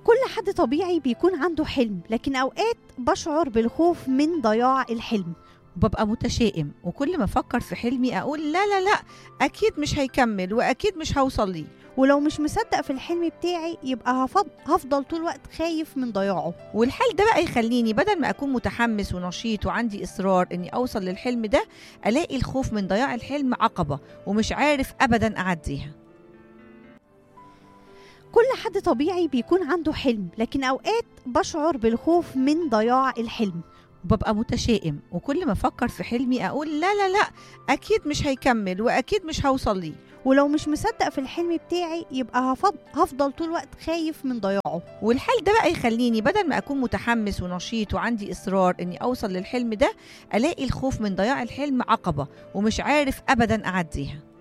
كل حد طبيعي بيكون عنده حلم لكن اوقات بشعر بالخوف من ضياع الحلم وببقى متشائم وكل ما افكر في حلمي اقول لا لا لا اكيد مش هيكمل واكيد مش هوصل ليه ولو مش مصدق في الحلم بتاعي يبقى هفض... هفضل طول الوقت خايف من ضياعه والحال ده بقى يخليني بدل ما اكون متحمس ونشيط وعندي اصرار اني اوصل للحلم ده الاقي الخوف من ضياع الحلم عقبه ومش عارف ابدا اعديها كل حد طبيعي بيكون عنده حلم لكن اوقات بشعر بالخوف من ضياع الحلم وببقى متشائم وكل ما افكر في حلمي اقول لا لا لا اكيد مش هيكمل واكيد مش هوصل ليه ولو مش مصدق في الحلم بتاعي يبقى هفض... هفضل طول الوقت خايف من ضياعه والحال ده بقى يخليني بدل ما اكون متحمس ونشيط وعندي اصرار اني اوصل للحلم ده الاقي الخوف من ضياع الحلم عقبه ومش عارف ابدا اعديها